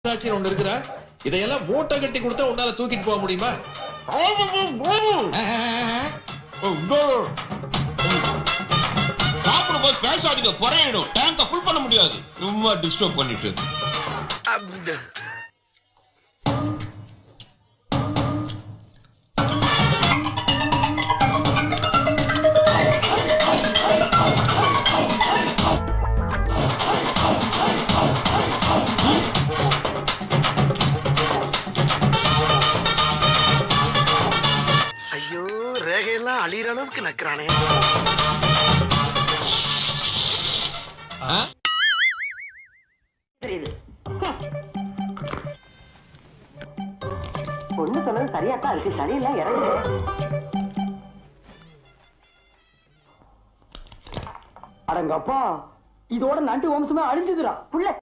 மனசாட்சின்னு ஒண்ணு இருக்குதா இதையெல்லாம் மூட்டை கட்டி கொடுத்தா உன்னால தூக்கிட்டு போக முடியுமா சாப்பிடும்போது பேசாதீங்க குறையிடும் டேங்க ஃபுல் பண்ண முடியாது சும்மா டிஸ்டர்ப் பண்ணிட்டு ஐயோ ரேகையெல்லாம் அழியிற அளவுக்கு நக்கிறானே பொண்ணு சொன்னது சரியா தான் இருக்கு சரியில்லை இறங்கு அடங்கப்பா இதோட நண்டு வம்சமே அழிஞ்சுதுடா புள்ள